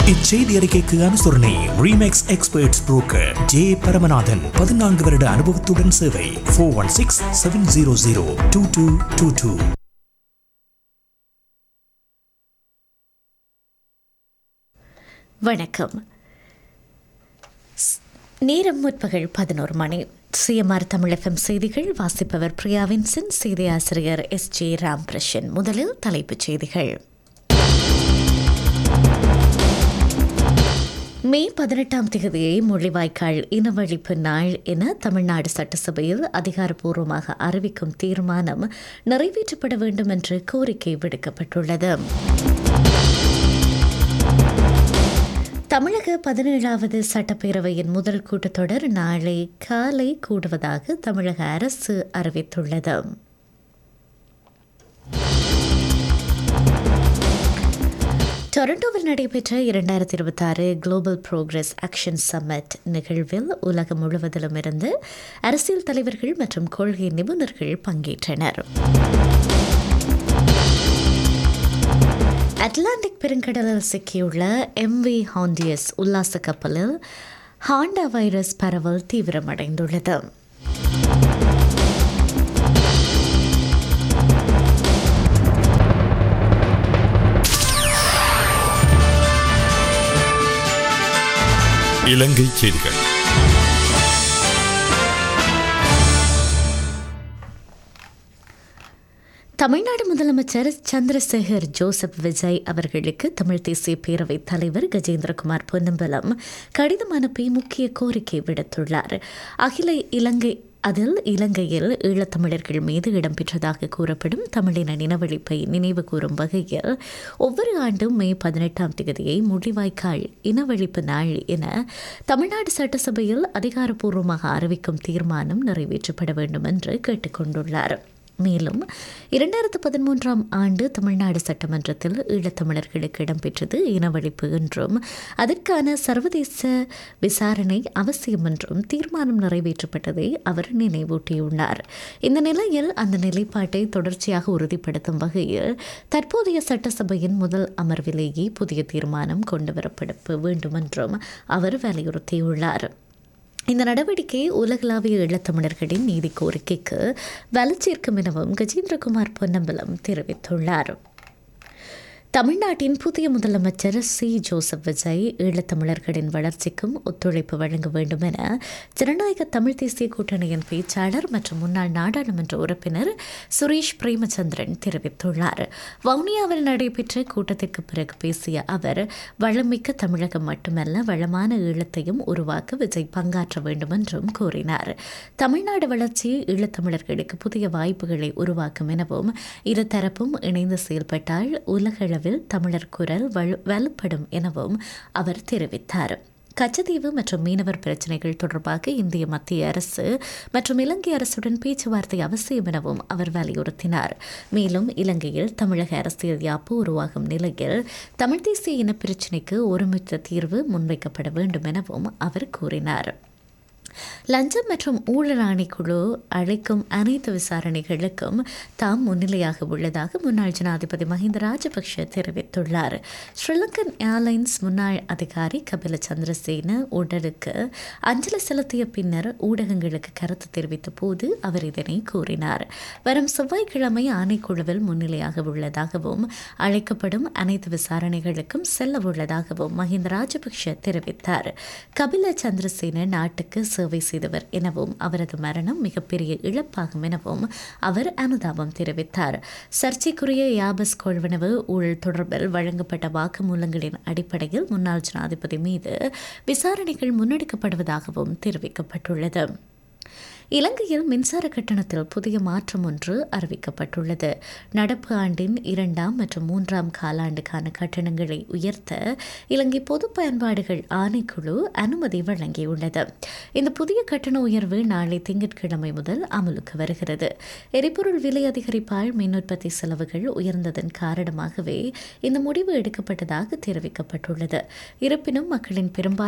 இச்செய்தி அறிக்கைக்கு அனுசரணை remakes experts broker J Paramanathan பதினான்கு வருட அனுபவத்துடன் சேவை four one six seven zero zero two two two two வணக்கம் ஸ்- நேரம் முற்பகல் பதினோரு மணி சிஎம்ஆர் தமிழகம் செய்திகள் வாசிப்பவர் பிரியா வின்சன் செய்தி ஆசிரியர் எஸ் ஜே ராம்பிரஷன் முதலில் தலைப்புச் செய்திகள் மே பதினெட்டாம் தேதியை மொழிவாய்க்கால் இனவழிப்பு நாள் என தமிழ்நாடு சட்டசபையில் அதிகாரப்பூர்வமாக அறிவிக்கும் தீர்மானம் நிறைவேற்றப்பட வேண்டும் என்று கோரிக்கை விடுக்கப்பட்டுள்ளது தமிழக பதினேழாவது சட்டப்பேரவையின் முதல் கூட்டத்தொடர் நாளை காலை கூடுவதாக தமிழக அரசு அறிவித்துள்ளது டொரண்டோவில் நடைபெற்ற இரண்டாயிரத்தி இருபத்தாறு குளோபல் ப்ரோக்ரஸ் ஆக்ஷன் சம்மிட் நிகழ்வில் உலகம் முழுவதிலும் இருந்து அரசியல் தலைவர்கள் மற்றும் கொள்கை நிபுணர்கள் பங்கேற்றனர் அட்லாண்டிக் பெருங்கடலில் சிக்கியுள்ள எம்வி ஹாண்டியஸ் உல்லாச கப்பலில் ஹாண்டா வைரஸ் பரவல் தீவிரமடைந்துள்ளது இலங்கை செய்திகள் தமிழ்நாடு முதலமைச்சர் சந்திரசேகர் ஜோசப் விஜய் அவர்களுக்கு தமிழ் தேசிய பேரவைத் தலைவர் கஜேந்திரகுமார் பொன்னம்பலம் கடிதம் அனுப்பி முக்கிய கோரிக்கை விடுத்துள்ளார் அகில இலங்கை அதில் இலங்கையில் ஈழத்தமிழர்கள் மீது இடம்பெற்றதாக கூறப்படும் தமிழின இனவழிப்பை நினைவு கூறும் வகையில் ஒவ்வொரு ஆண்டும் மே பதினெட்டாம் தேதியை முள்ளிவாய்க்கால் இனவழிப்பு நாள் என தமிழ்நாடு சட்டசபையில் அதிகாரப்பூர்வமாக அறிவிக்கும் தீர்மானம் நிறைவேற்றப்பட வேண்டும் என்று கேட்டுக்கொண்டுள்ளார் மேலும் இரண்டாயிரத்து பதிமூன்றாம் ஆண்டு தமிழ்நாடு சட்டமன்றத்தில் ஈழத்தமிழர்களுக்கு இடம்பெற்றது இனவழிப்பு என்றும் அதற்கான சர்வதேச விசாரணை அவசியம் என்றும் தீர்மானம் நிறைவேற்றப்பட்டதை அவர் நினைவூட்டியுள்ளார் இந்த நிலையில் அந்த நிலைப்பாட்டை தொடர்ச்சியாக உறுதிப்படுத்தும் வகையில் தற்போதைய சட்டசபையின் முதல் அமர்விலேயே புதிய தீர்மானம் கொண்டுவரப்பட வேண்டும் என்றும் அவர் வலியுறுத்தியுள்ளார் இந்த நடவடிக்கை உலகளாவிய ஈழத்தமிழர்களின் நீதி கோரிக்கைக்கு வலுச்சேர்க்கும் எனவும் கஜேந்திரகுமார் பொன்னம்பலம் தெரிவித்துள்ளார் தமிழ்நாட்டின் புதிய முதலமைச்சர் சி ஜோசப் விஜய் ஈழத்தமிழர்களின் வளர்ச்சிக்கும் ஒத்துழைப்பு வழங்க வேண்டும் என ஜனநாயக தமிழ் தேசிய கூட்டணியின் பேச்சாளர் மற்றும் முன்னாள் நாடாளுமன்ற உறுப்பினர் சுரேஷ் பிரேமச்சந்திரன் தெரிவித்துள்ளார் வவுனியாவில் நடைபெற்ற கூட்டத்திற்கு பிறகு பேசிய அவர் வளமிக்க தமிழகம் மட்டுமல்ல வளமான ஈழத்தையும் உருவாக்க விஜய் பங்காற்ற வேண்டும் என்றும் கூறினார் தமிழ்நாடு வளர்ச்சி ஈழத்தமிழர்களுக்கு புதிய வாய்ப்புகளை உருவாக்கும் எனவும் இருதரப்பும் இணைந்து செயல்பட்டால் உலகளவில் தமிழர் குரல் வலு- வலுப்படும் எனவும் அவர் தெரிவித்தார் கச்சத்தீவு மற்றும் மீனவர் பிரச்சினைகள் தொடர்பாக இந்திய மத்திய அரசு மற்றும் இலங்கை அரசுடன் பேச்சுவார்த்தை அவசியம் எனவும் அவர் வலியுறுத்தினார் மேலும் இலங்கையில் தமிழக அரசியல் யாப்பு உருவாகும் நிலையில் தமிழ் தேசிய இன பிரச்சினைக்கு ஒருமித்த தீர்வு முன்வைக்கப்பட வேண்டும் எனவும் அவர் கூறினார் லஞ்சம் மற்றும் ஊழல் ஆணைக்குழு அழைக்கும் அனைத்து விசாரணைகளுக்கும் தாம் முன்னிலையாக உள்ளதாக முன்னாள் ஜனாதிபதி மஹிந்த ராஜபக்ஷ தெரிவித்துள்ளார் ஸ்ரீலங்கன் ஏர்லைன்ஸ் முன்னாள் அதிகாரி கபில சந்திரசேன உடலுக்கு அஞ்சலி செலுத்திய பின்னர் ஊடகங்களுக்கு கருத்து தெரிவித்த போது அவர் இதனை கூறினார் வரும் செவ்வாய்க்கிழமை ஆணைக்குழுவில் முன்னிலையாக உள்ளதாகவும் அழைக்கப்படும் அனைத்து விசாரணைகளுக்கும் செல்ல உள்ளதாகவும் மஹிந்த ராஜபக்ஷ தெரிவித்தார் கபில சந்திரசேன நாட்டுக்கு சேவை செய்தவர் எனவும் அவரது மரணம் மிகப்பெரிய இழப்பாகும் எனவும் அவர் அனுதாபம் தெரிவித்தார் சர்ச்சைக்குரிய யாபஸ் கொள்வனவு ஊழல் தொடர்பில் வழங்கப்பட்ட வாக்குமூலங்களின் அடிப்படையில் முன்னாள் ஜனாதிபதி மீது விசாரணைகள் முன்னெடுக்கப்படுவதாகவும் தெரிவிக்கப்பட்டுள்ளது இலங்கையில் மின்சார கட்டணத்தில் புதிய மாற்றம் ஒன்று அறிவிக்கப்பட்டுள்ளது நடப்பு ஆண்டின் இரண்டாம் மற்றும் மூன்றாம் காலாண்டுக்கான கட்டணங்களை உயர்த்த இலங்கை பொது பயன்பாடுகள் ஆணைக்குழு அனுமதி வழங்கியுள்ளது இந்த புதிய கட்டண உயர்வு நாளை திங்கட்கிழமை முதல் அமலுக்கு வருகிறது எரிபொருள் விலை அதிகரிப்பால் மின் உற்பத்தி செலவுகள் உயர்ந்ததன் காரணமாகவே இந்த முடிவு எடுக்கப்பட்டதாக தெரிவிக்கப்பட்டுள்ளது இருப்பினும் மக்களின் பெரும்பாலான